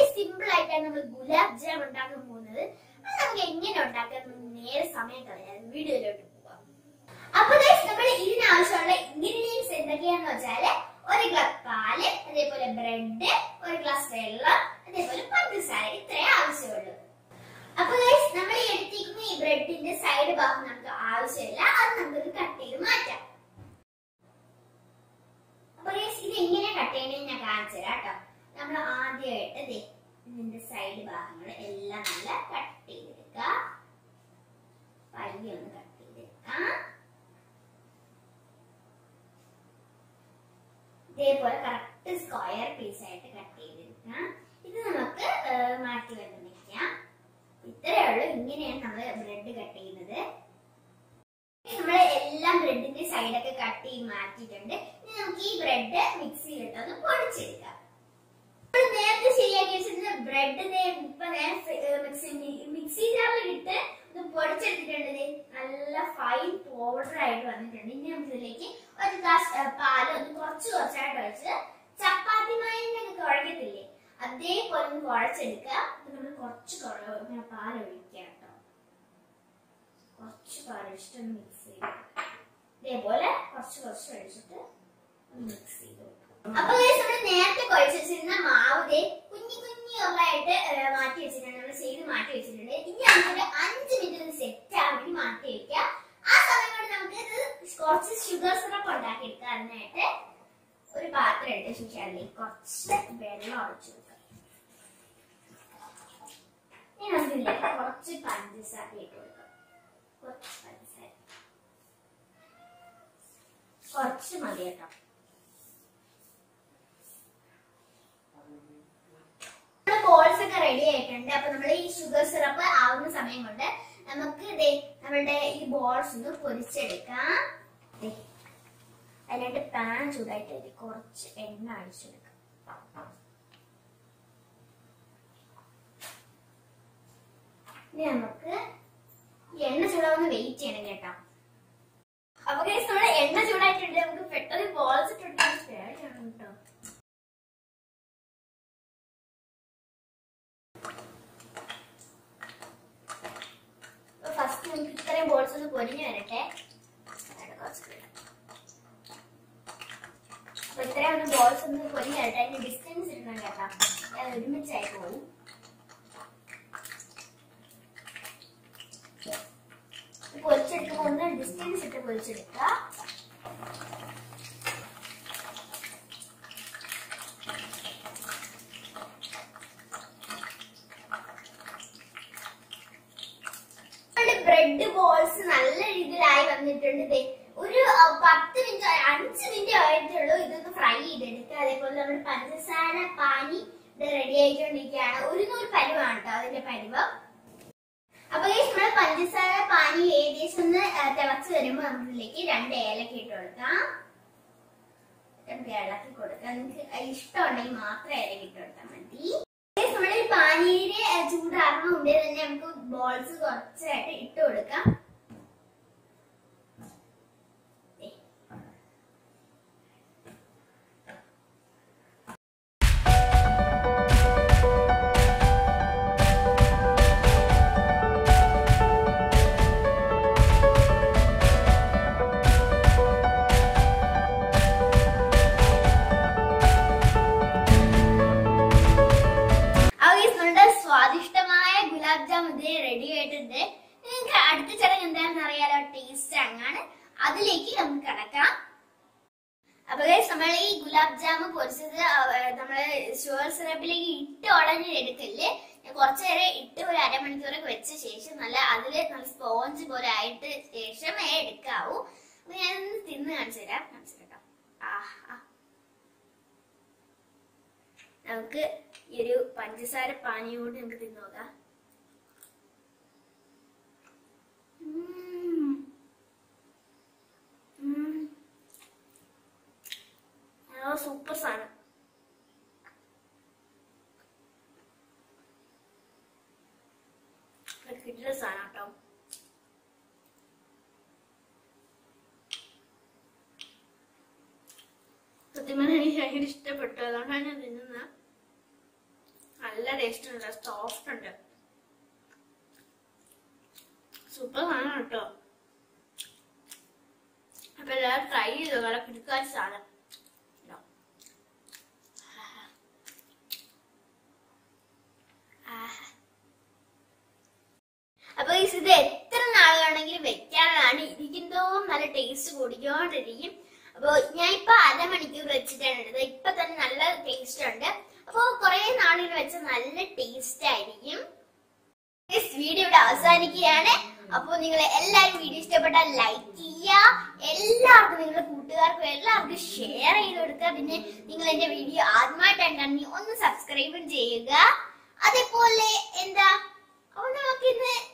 Simple ആയിട്ടാണ് നമ്മൾ gulab jam ഉണ്ടാക്കാൻ പോകുന്നത് അത് നമുക്ക് എങ്ങനെ ഉണ്ടാക്കാൻ നേരെ സമയം കളയാൻ വീഡിയോയിലോട്ട് പോവാം അപ്പൊ guys, നമ്മൾ ഇതിനാവശ്യമുള്ള ഇൻഗ്രീഡിയൻസ് എന്തൊക്കെയാന്ന് വെച്ചാല് ഒരു ഗ്ലാസ് പാല് അതേപോലെ ബ്രെഡ് ഒരു ഗ്ലാസ് വെള്ളം അതേപോലെ പഞ്ചസാര ഇത്രേ ആവശ്യമുള്ളൂ അപ്പൊ ഗൈസ് നമ്മൾ ഈ എടുത്തിരിക്കുന്ന ഈ ബ്രെഡിന്റെ സൈഡ് ഭാഗം നമുക്ക് ആവശ്യമില്ല അത് നമുക്ക് കട്ട് ചെയ്ത് മാറ്റാം അപ്പൊ ഗൈസ് ഇത് എങ്ങനെ കട്ട് ചെയ്യണമെന്ന് ഞാൻ കാണിച്ചു തരാം കേട്ടോ നമ്മൾ ആദ്യമായിട്ട് ദേ ഇതിന്റെ സൈഡ് ഭാഗങ്ങൾ എല്ലാം നല്ല കട്ട് ചെയ്തെടുക്കുക പയ്യെ ഒന്ന് കട്ട് ചെയ്തെടുക്കാം ഇതേപോലെ കറക്റ്റ് സ്ക്വയർ പീസ് ആയിട്ട് കട്ട് ചെയ്തെടുക്കാം ഇത് നമുക്ക് ആ, മാറ്റി വെച്ച് വെക്കാം ഇത്രയേ ഉള്ളൂ ഇങ്ങനെയാണ് നമ്മൾ ബ്രെഡ് കട്ട് ചെയ്യുന്നത് നമ്മൾ എല്ലാം ബ്രെഡിന്റെ സൈഡൊക്കെ കട്ട് ചെയ്ത് മാറ്റിയിട്ടുണ്ട് ഇനി നമുക്ക് ഈ ബ്രെഡ് മിക്സിയിലിട്ട് ഒന്ന് പൊടിച്ചെടുക്കാം നമ്മൾ നേരത്തെ ശരിയാക്കി വെച്ചിരുന്ന ബ്രെഡ് ഇപ്പൊ മിക്സി മിക്സി ജാറിലിട്ട് ഒന്ന് പൊടിച്ചെടുത്തിട്ടുണ്ട് ദേ നല്ല ഫൈൻ പൗഡർ ആയിട്ട് വന്നിട്ടുണ്ട് ഇനി നമുക്ക് ഇതിലേക്ക് ഒരു ഗ്ലാസ് ഏ, പാല് ഒന്ന് കുറച്ച് കുറച്ചായിട്ട് ഒഴിച്ച് ചപ്പാത്തി മായനൊക്കെ കുഴക്കത്തില്ലേ അതേപോലെ ഒന്ന് കുഴച്ചെടുക്കുക അപ്പൊ നമ്മൾ കുറച്ച് കുറ- ഇങ്ങനെ പാൽ ഒഴിക്കുക കേട്ടോ കുറച്ച് പാൽ ഒഴിച്ചിട്ട് ഒന്ന് മിക്സ് ചെയ്ത് ഇതേപോലെ കുറച്ച് കുറച്ച് ഒഴിച്ചിട്ട് മിക്സ് ചെയ്ത് വെക്കുക. അപ്പൊ guys, നമ്മള് നേരത്തെ കുഴച്ച് വെച്ചിരുന്ന മാവ് ദേ കുഞ്ഞി കുഞ്ഞി ഉള്ളതായിട്ട് ഏ, മാറ്റി വെച്ചിട്ടുണ്ട് നമ്മൾ ചെയ്ത് മാറ്റി വെച്ചിട്ടുണ്ട് ഇനി നമുക്കൊരു അഞ്ച് മിനിറ്റ് ഒന്ന് സെറ്റ് ആവാൻ വേണ്ടി മാറ്റി വെക്കാം ആ സമയം കൊണ്ട് നമുക്ക് ഇത് കുറച്ച് ഷുഗർ സിറപ്പ് ഉണ്ടാക്കി എടുക്കാം അതിനായിട്ട് ഒരു പാത്രം എടുത്ത ശേഷം അതിലേക്ക് കുറച്ച് വെള്ളം ഒഴിച്ചു വെക്കാം ഇനി നമുക്ക് ഇതിലേക്ക് കുറച്ച് പഞ്ചസാര ഇട്ട് കൊടുക്കാം കുറച്ച് പഞ്ചസാര കുറച്ച് മതി കേട്ടോ നമ്മുടെ ബോൾസ് ഒക്കെ റെഡി ആയിട്ടുണ്ട് അപ്പൊ നമ്മൾ ഈ ഷുഗർ സിറപ്പ് ആവുന്ന സമയം കൊണ്ട് നമുക്ക് ദേ നമ്മളുടെ ഈ ബോൾസ് ഒന്ന് പൊരിച്ചെടുക്കാം ദേ, അതിനായിട്ട് പാൻ ചൂടായിട്ട് അതിൽ കുറച്ച് എണ്ണ അടിച്ചെടുക്കാം ഇനി നമുക്ക് ഈ എണ്ണ ചൂടാവുന്ന വെയിറ്റ് ചെയ്യണം കേട്ടോ അപ്പൊ guys, നമ്മുടെ എണ്ണ ചൂടായിട്ടുണ്ട് നമുക്ക് പെട്ടെന്ന് ബോൾസ് ഇട്ടിട്ട് പേടിയാണ് കേട്ടോ ഫസ്റ്റ് നമുക്ക് ഇത്രയും ബോൾസ് ഒന്ന് പൊരിഞ്ഞു വരട്ടെ അതാണ് കുറച്ച് ഇടാം. അപ്പൊ ഇത്രയും ഒന്ന് ബോൾസ് ഒന്ന് പൊരിഞ്ഞു വരട്ടെ അതിന്റെ ഡിസ്റ്റൻസ് ഇടണം കേട്ടോ അത് ഒരുമിച്ചായി പോകും പൊരിച്ചെടുക്കുമ്പോ ഒന്ന് ഡിസ്റ്റൻസ് ഇട്ട് പൊരിച്ചെടുക്കുക ബ്രെഡ് ബോൾസ് നല്ല രീതിയിലായി വന്നിട്ടുണ്ട് ദേ, ഒരു ആ, പത്ത് മിനിറ്റ് അഞ്ച് മിനിറ്റ് ആയിട്ടുള്ളൂ ഇതൊന്ന് ഫ്രൈ ചെയ്തെടുക്കുക അതേപോലെ നമ്മുടെ പഞ്ചസാര പാനി റെഡി ആയിക്കൊണ്ടിരിക്കുകയാണ് ഒരു നൂറ് പരുവാണ് കേട്ടോ അതിന്റെ പരുവം അപ്പൊ guys, നമ്മുടെ പഞ്ചസാര പാനി ഏകദേശം ഒന്ന് ആ, തിളച്ച് വരുമ്പോൾ നമുക്ക് ഇതിലേക്ക് രണ്ട് ഏലക്ക ഇട്ട് കൊടുക്കാം രണ്ട് ഇളക്കി കൊടുക്കാം നിങ്ങൾക്ക് ഇഷ്ടമുണ്ടെങ്കിൽ മാത്രം ഏലക്ക ഇട്ട് കൊടുത്താൽ മതി Guys, നമ്മുടെ ഈ പാനീര് ചൂടാറുന്ന മുമ്പേ തന്നെ നമുക്ക് ബോൾസ് കുറച്ചായിട്ട് ഇട്ട് കൊടുക്കാം ദേ. അപ്പോൾ guys, നമ്മുടെ സ്വാദിഷ്ടമായ ഗുലാബ് ജാം ഇത് റെഡി ആയിട്ടുണ്ട് നിങ്ങൾക്ക് അടുത്ത ചടങ്ങ് എന്താണെന്ന് അറിയാലോ ടേസ്റ്റ് അങ്ങാണ് അതിലേക്ക് നമുക്ക് കടക്കാം അപ്പൊ ഗൈസ് നമ്മൾ ഈ ഗുലാബ് ജാം പൊരിച്ചത് അവ- നമ്മള് ഷുഗർ സിറപ്പിലേക്ക് ഇട്ട് ഉടനെ എടുക്കല്ലേ ഞാൻ കുറച്ചു നേരം ഇട്ട് ഒരു അരമണിക്കൂറൊക്കെ വെച്ച ശേഷം നല്ല അതില് നല്ല സ്പോഞ്ച് പോലെ ആയിട്ട് ശേഷമേ എടുക്കാവൂ അപ്പൊ ഞാൻ ഒന്ന് തിന്ന് കാണിച്ചു തരാം കാണിച്ചു തരാം ആഹാ നമുക്ക് ഈ ഒരു പഞ്ചസാര പാനിയും കൊണ്ട് നമുക്ക് തിന്നു നോക്കാം ഉം. ഉം. ആ സൂപ്പർ സാധനം കിട്ടുന്ന സാധനം കേട്ടോ സത്യം പറഞ്ഞാൽ എനിക്ക് ഭയങ്കര ഇഷ്ടപ്പെട്ടു അതുകൊണ്ടാണ് ഞാൻ തിന്നുന്നത് നല്ല നല്ല ടേസ്റ്റ് ഉണ്ട് സോഫ്റ്റ് ഉണ്ട് സൂപ്പർ സാധനം കേട്ടോ അപ്പൊ എല്ലാവരും ട്രൈ ചെയ്തോ നല്ല പിടിക്കാത്ത സാധനം ഇതാ. ആഹാ. അപ്പൊ guys, ഇത് എത്ര നാളുകളാണെങ്കിലും വെക്കാനാണ് ഇരിക്കുന്നതോ നല്ല ടേസ്റ്റ് കൂടിക്കൊണ്ടിരിക്കും അപ്പൊ ഞാൻ ഇപ്പൊ അരമണിക്കൂർ വെച്ചിട്ടാണ് എടുത്തത് ഇപ്പൊ തന്നെ നല്ല ടേസ്റ്റ് ഉണ്ട് അപ്പൊ കുറെ നാളുകൾ വെച്ച നല്ല ടേസ്റ്റ് ആയിരിക്കും Guys, വീഡിയോ ഇവിടെ അവസാനിക്കുകയാണ് അപ്പൊ നിങ്ങൾ എല്ലാവരും വീഡിയോ ഇഷ്ടപ്പെട്ടാൽ ലൈക്ക് ചെയ്യുക എല്ലാവർക്കും നിങ്ങളുടെ കൂട്ടുകാർക്കും എല്ലാവർക്കും ഷെയർ ചെയ്ത് കൊടുക്കുക പിന്നെ നിങ്ങൾ എന്റെ വീഡിയോ ആദ്യമായിട്ടാണെങ്കിൽ ഒന്ന് സബ്സ്ക്രൈബും ചെയ്യുക അതേപോലെ എന്താ അപ്പൊ നമുക്ക് ഇന്ന്